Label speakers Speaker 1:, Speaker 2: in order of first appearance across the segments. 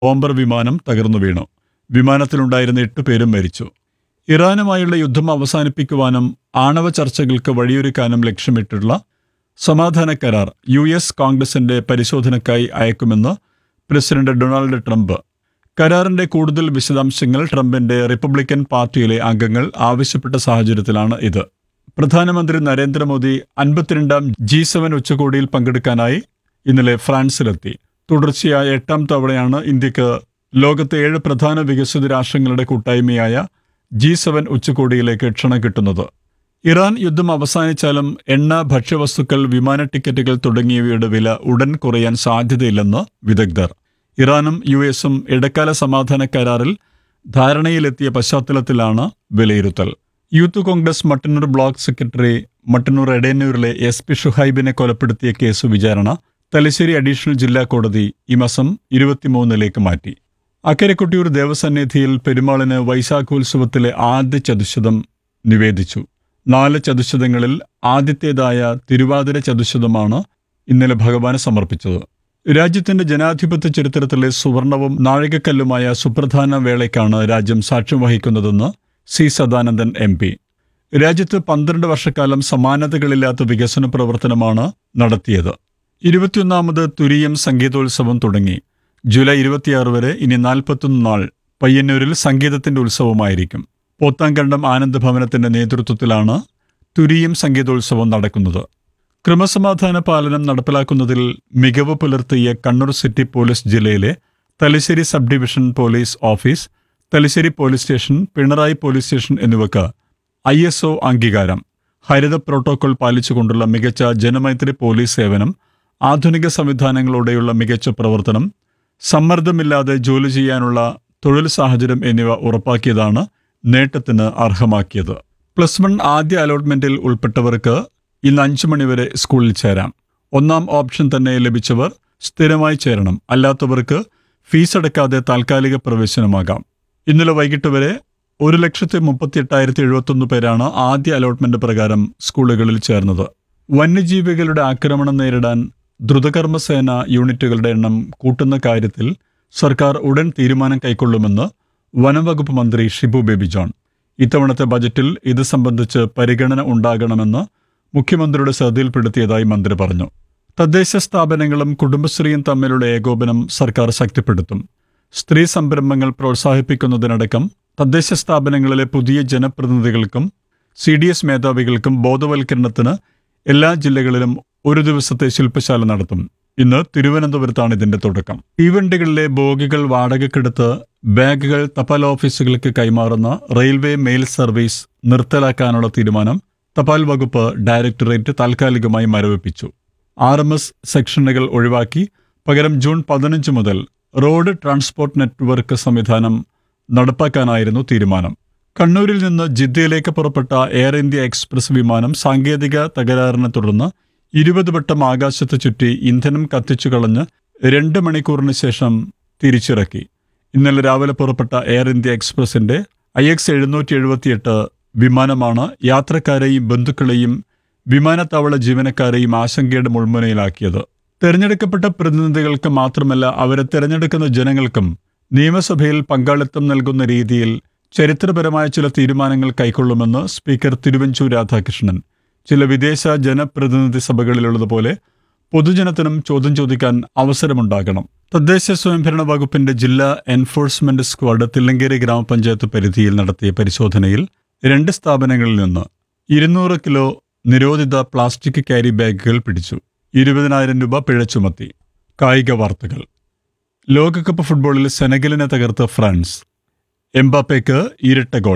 Speaker 1: bomber വിമാനം തകർന്നു വീണു വിമാനത്തിലുണ്ടായിരുന്ന എട്ട് പേരും മരിച്ചു ഇറാനുമായുള്ള യുദ്ധം അവസാനിപ്പിക്കുവാനും ആണവ ചർച്ചകൾക്ക് വഴിയൊരുക്കാനും ലക്ഷ്യമിട്ടുള്ള സമാധാന കരാർ യു എസ് കോൺഗ്രസിന്റെ പരിശോധനയ്ക്കായി അയക്കുമെന്ന് പ്രസിഡന്റ് ഡൊണാൾഡ് ട്രംപ് കരാറിന്റെ കൂടുതൽ വിശദാംശങ്ങൾ ട്രംപിന്റെ റിപ്പബ്ലിക്കൻ പാർട്ടിയിലെ അംഗങ്ങൾ ആവശ്യപ്പെട്ട സാഹചര്യത്തിലാണ് ഇത് പ്രധാനമന്ത്രി നരേന്ദ്രമോദി അൻപത്തിരണ്ടാം ജി സെവൻ ഉച്ചകോടിയിൽ പങ്കെടുക്കാനായി ഇന്നലെ ഫ്രാൻസിലെത്തി തുടർച്ചയായ എട്ടാം തവണയാണ് ഇന്ത്യക്ക് ലോകത്തെ ഏഴ് പ്രധാന വികസിത രാഷ്ട്രങ്ങളുടെ കൂട്ടായ്മയായ ജി സെവൻ ഉച്ചകോടിയിലേക്ക് ക്ഷണം കിട്ടുന്നത് ഇറാൻ യുദ്ധം അവസാനിച്ചാലും എണ്ണ ഭക്ഷ്യവസ്തുക്കൾ വിമാന ടിക്കറ്റുകൾ തുടങ്ങിയവയുടെ വില ഉടൻ കുറയാൻ സാധ്യതയില്ലെന്ന് വിദഗ്ധർ ഇറാനും യു എസും ഇടക്കാല സമാധാന കരാറിൽ ധാരണയിലെത്തിയ പശ്ചാത്തലത്തിലാണ് വിലയിരുത്തൽ youth Congress Mattannur block secretary Mattannur എടയന്നൂരിലെ എസ് പി ഷുഹൈബിനെ കൊലപ്പെടുത്തിയ കേസ് വിചാരണ തലശ്ശേരി അഡീഷണൽ ജില്ലാ കോടതി ഈ മാസം ഇരുപത്തിമൂന്നിലേക്ക് മാറ്റി അക്കരക്കൊട്ടിയൂർ ദേവസന്നിധിയിൽ പെരുമാളിന് വൈശാഖോത്സവത്തിലെ ആദ്യ ചതുശതം നിവേദിച്ചു നാല് ചതുശതങ്ങളിൽ ആദ്യത്തേതായ തിരുവാതിര ചതുശതമാണ് ഇന്നലെ ഭഗവാന് സമർപ്പിച്ചത് രാജ്യത്തിന്റെ ജനാധിപത്യ ചരിത്രത്തിലെ സുവർണവും നാഴികക്കല്ലുമായ സുപ്രധാന വേളയ്ക്കാണ് രാജ്യം സാക്ഷ്യം വഹിക്കുന്നതെന്ന് സി സദാനന്ദൻ എം പി രാജ്യത്ത് പന്ത്രണ്ട് വർഷക്കാലം സമാനതകളില്ലാത്ത വികസന പ്രവർത്തനമാണ് നടത്തിയത് ഇരുപത്തിയൊന്നാമത് തുരീയം സംഗീതോത്സവം തുടങ്ങി ജൂലൈ ഇരുപത്തിയാറ് വരെ ഇനി നാൽപ്പത്തൊന്ന് നാൾ പയ്യന്നൂരിൽ സംഗീതത്തിന്റെ ഉത്സവമായിരിക്കും പോത്താങ്കണ്ടം ആനന്ദ ഭവനത്തിന്റെ നേതൃത്വത്തിലാണ് തുരീയം സംഗീതോത്സവം നടക്കുന്നത് ക്രമസമാധാന പാലനം നടപ്പിലാക്കുന്നതിൽ മികവ് പുലർത്തിയ കണ്ണൂർ സിറ്റി പോലീസ് ജില്ലയിലെ Thalassery sub division police office Thalassery police station Pinarayi police station എന്നിവക്ക് ഐ എസ് ഒ അംഗീകാരം ഹരിത പ്രോട്ടോകോൾ പാലിച്ചുകൊണ്ടുള്ള മികച്ച ജനമൈത്രി പോലീസ് സേവനം ആധുനിക സംവിധാനങ്ങളോടെയുള്ള മികച്ച പ്രവർത്തനം സമ്മർദ്ദമില്ലാതെ ജോലി ചെയ്യാനുള്ള തൊഴിൽ സാഹചര്യം എന്നിവ ഉറപ്പാക്കിയതാണ് നേട്ടത്തിന് അർഹമാക്കിയത് പ്ലസ് വൺ ആദ്യ അലോട്ട്മെന്റിൽ ഉൾപ്പെട്ടവർക്ക് ഇന്ന് അഞ്ചു മണിവരെ സ്കൂളിൽ ചേരാം ഒന്നാം ഓപ്ഷൻ തന്നെ ലഭിച്ചവർ സ്ഥിരമായി ചേരണം അല്ലാത്തവർക്ക് ഫീസ് അടക്കാതെ താൽക്കാലിക പ്രവേശനമാകാം ഇന്നലെ വൈകിട്ട് വരെ ഒരു ലക്ഷത്തി മുപ്പത്തി എട്ടായിരത്തി എഴുപത്തൊന്ന് പേരാണ് ആദ്യ അലോട്ട്മെന്റ് പ്രകാരം സ്കൂളുകളിൽ ചേർന്നത് വന്യജീവികളുടെ ആക്രമണം നേരിടാൻ ദ്രുതകർമ്മസേന യൂണിറ്റുകളുടെ എണ്ണം കൂട്ടുന്ന കാര്യത്തിൽ സർക്കാർ ഉടൻ തീരുമാനം കൈക്കൊള്ളുമെന്ന് വനംവകുപ്പ് മന്ത്രി ഷിബു ബേബി ജോൺ ഇത്തവണത്തെ ബജറ്റിൽ ഇത് സംബന്ധിച്ച് പരിഗണന ഉണ്ടാകണമെന്ന് മുഖ്യമന്ത്രിയുടെ ശ്രദ്ധയിൽപ്പെടുത്തിയതായി മന്ത്രി പറഞ്ഞു തദ്ദേശ സ്ഥാപനങ്ങളും കുടുംബശ്രീയും തമ്മിലുള്ള ഏകോപനം സർക്കാർ ശക്തിപ്പെടുത്തും സ്ത്രീ സംരംഭങ്ങൾ പ്രോത്സാഹിപ്പിക്കുന്നതിനടക്കം തദ്ദേശ സ്ഥാപനങ്ങളിലെ പുതിയ ജനപ്രതിനിധികൾക്കും സി ഡി എസ് മേധാവികൾക്കും ബോധവൽക്കരണത്തിന് എല്ലാ ജില്ലകളിലും ഒരു ദിവസത്തെ ശില്പശാല നടത്തും ഇന്ന് തിരുവനന്തപുരത്താണ് ഇതിന്റെ തുടക്കം തീവണ്ടികളിലെ ബോഗികൾ വാടകയ്ക്കെടുത്ത് ബാഗുകൾ തപാൽ ഓഫീസുകൾക്ക് കൈമാറുന്ന റെയിൽവേ മെയിൽ സർവീസ് നിർത്തലാക്കാനുള്ള തീരുമാനം തപാൽ വകുപ്പ് ഡയറക്ടറേറ്റ് താൽക്കാലികമായി മരവിപ്പിച്ചു ആർ എം എസ് സെക്ഷനുകൾ ഒഴിവാക്കി പകരം ജൂൺ പതിനഞ്ച് മുതൽ റോഡ് ട്രാൻസ്പോർട്ട് നെറ്റ്വർക്ക് സംവിധാനം നടപ്പാക്കാനായിരുന്നു തീരുമാനം കണ്ണൂരിൽ നിന്ന് ജിദ്ദയിലേക്ക് പുറപ്പെട്ട എയർ ഇന്ത്യ എക്സ്പ്രസ് വിമാനം സാങ്കേതിക തകരാറിനെ തുടർന്ന് ഇരുപത് വട്ടം ആകാശത്ത് ചുറ്റി ഇന്ധനം കത്തിച്ചു കളഞ്ഞ് രണ്ട് മണിക്കൂറിന് ശേഷം തിരിച്ചിറക്കി ഇന്നലെ രാവിലെ പുറപ്പെട്ട എയർ ഇന്ത്യ എക്സ്പ്രസിന്റെ ഐ എക്സ് എഴുന്നൂറ്റി എഴുപത്തിയെട്ട് വിമാനമാണ് യാത്രക്കാരെയും ബന്ധുക്കളെയും വിമാനത്താവള ജീവനക്കാരെയും ആശങ്കയുടെ മുൾമുനയിലാക്കിയത് തെരഞ്ഞെടുക്കപ്പെട്ട പ്രതിനിധികൾക്ക് മാത്രമല്ല അവരെ തെരഞ്ഞെടുക്കുന്ന ജനങ്ങൾക്കും നിയമസഭയിൽ പങ്കാളിത്തം നൽകുന്ന രീതിയിൽ ചരിത്രപരമായ ചില തീരുമാനങ്ങൾ കൈക്കൊള്ളുമെന്ന് സ്പീക്കർ തിരുവഞ്ചൂർ രാധാകൃഷ്ണൻ ചില വിദേശ ജനപ്രതിനിധി സഭകളിലുള്ളതുപോലെ പൊതുജനത്തിനും ചോദ്യം ചോദിക്കാൻ അവസരമുണ്ടാകണം തദ്ദേശ സ്വയംഭരണ വകുപ്പിന്റെ ജില്ലാ എൻഫോഴ്സ്മെന്റ് സ്ക്വാഡ് തില്ലങ്കേരി ഗ്രാമപഞ്ചായത്ത് പരിധിയിൽ നടത്തിയ പരിശോധനയിൽ രണ്ട് സ്ഥാപനങ്ങളിൽ നിന്ന് ഇരുന്നൂറ് കിലോ നിരോധിത പ്ലാസ്റ്റിക് ക്യാരി ബാഗുകൾ പിടിച്ചു ഇരുപതിനായിരം രൂപ പിഴ ചുമത്തി കായിക വാർത്തകൾ ലോകകപ്പ് ഫുട്ബോളിൽ സെനഗലിനെ തകർത്ത് ഫ്രാൻസ് എംബാപ്പയ്ക്ക് ഇരട്ട ഗോൾ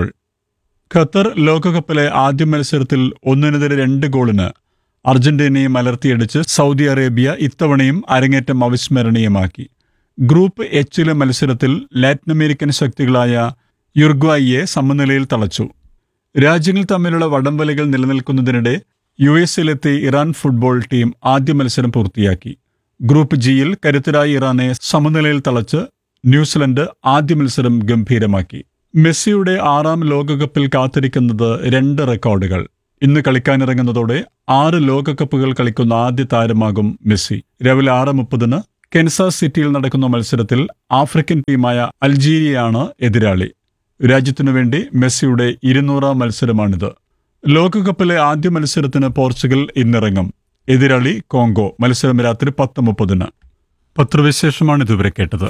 Speaker 1: ഖത്തർ ലോകകപ്പിലെ ആദ്യ മത്സരത്തിൽ ഒന്നിനെതിരെ രണ്ട് ഗോളിന് അർജന്റീനയെ മലർത്തിയടിച്ച് സൗദി അറേബ്യ ഇത്തവണയും അരങ്ങേറ്റം അവിസ്മരണീയമാക്കി ഗ്രൂപ്പ് എച്ചിലെ മത്സരത്തിൽ ലാറ്റിൻ അമേരിക്കൻ ശക്തികളായ യുർഗ്വായിയെ സമനിലയിൽ തളച്ചു രാജ്യങ്ങൾ തമ്മിലുള്ള വടംവലികൾ നിലനിൽക്കുന്നതിനിടെ യു എസിലെത്തി ഇറാൻ ഫുട്ബോൾ ടീം ആദ്യ മത്സരം പൂർത്തിയാക്കി ഗ്രൂപ്പ് ജിയിൽ കരുത്തരായ ഇറാനെ സമനിലയിൽ തളച്ച് ന്യൂസിലൻഡ് ആദ്യ മത്സരം ഗംഭീരമാക്കി മെസ്സിയുടെ ആറാം ലോകകപ്പിൽ കാത്തിരിക്കുന്നത് രണ്ട് റെക്കോർഡുകൾ ഇന്ന് കളിക്കാനിറങ്ങുന്നതോടെ ആറ് ലോകകപ്പുകൾ കളിക്കുന്ന ആദ്യ താരമാകും മെസ്സി രാവിലെ ആറ് മുപ്പതിന് കെൻസാസ് സിറ്റിയിൽ നടക്കുന്ന മത്സരത്തിൽ ആഫ്രിക്കൻ ടീമായ അൾജീരിയയാണ് എതിരാളി രാജ്യത്തിനു വേണ്ടി മെസ്സിയുടെ ഇരുന്നൂറാം മത്സരമാണിത് ലോകകപ്പിലെ ആദ്യ മത്സരത്തിന് പോർച്ചുഗൽ ഇന്നിറങ്ങും എതിരാളി കോങ്കോ മത്സരം രാത്രി പത്ത് മുപ്പതിന് പത്രവിശേഷമാണ് ഇതുവരെ കേട്ടത്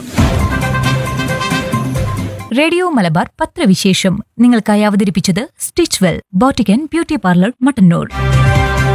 Speaker 2: റേഡിയോ മലബാർ പത്രവിശേഷം നിങ്ങൾക്കായി അവതരിപ്പിച്ചത് stitch well boutique and beauty parlour Mattannur